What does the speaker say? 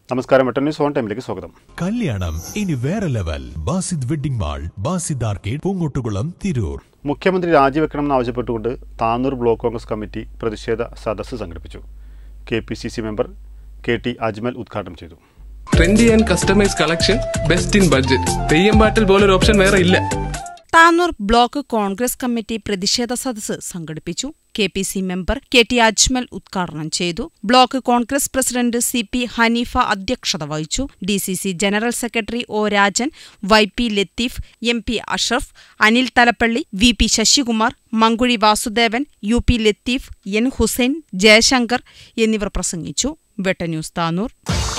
നമസ്കാരം വെട്ടൻ news on ടൈമിലേക്ക് സ്വാഗതം കല്യാണം ഇനി വേറെ level Basid wedding mall Basid arcade Poongottukulam Tirur മുഖ്യമന്ത്രി രാജിവെക്കണമെന്ന് ആവശ്യപ്പെട്ടുകൊണ്ട് താന്നൂർ ബ്ലോക്ക് കോൺഗ്രസ് കമ്മിറ്റി പ്രതിഷേധ സദസ്സ് സംഘടിപ്പിച്ചു K P C C member K T Ajmal ഉദ്ഘാടനം ചെയ്തു trendy and customise collection best in budget Theyyam പാട്ടിൽ പോലൊരു ഓപ്ഷൻ വേറെ ഇല്ല താന്നൂർ ബ്ലോക്ക് കോൺഗ്രസ് കമ്മിറ്റി പ്രതിഷേധ സദസ്സ് സംഘടിപ്പിച്ചു K P C member K T Ajmal ഉദ്ഘാടനം ചെയ്തു block Congress president C P Haneefa അധ്യക്ഷത വഹിച്ചു D C C general secretary O Rajan Y P Latheef M P Ashraf Anil Thalappally V P Sasikumar Mankuzhi Vasudevan U P Latheef N Hussain Jayasankar എന്നിവർ പ്രസംഗിച്ചു വെട്ട ന്യൂസ് താന്നൂർ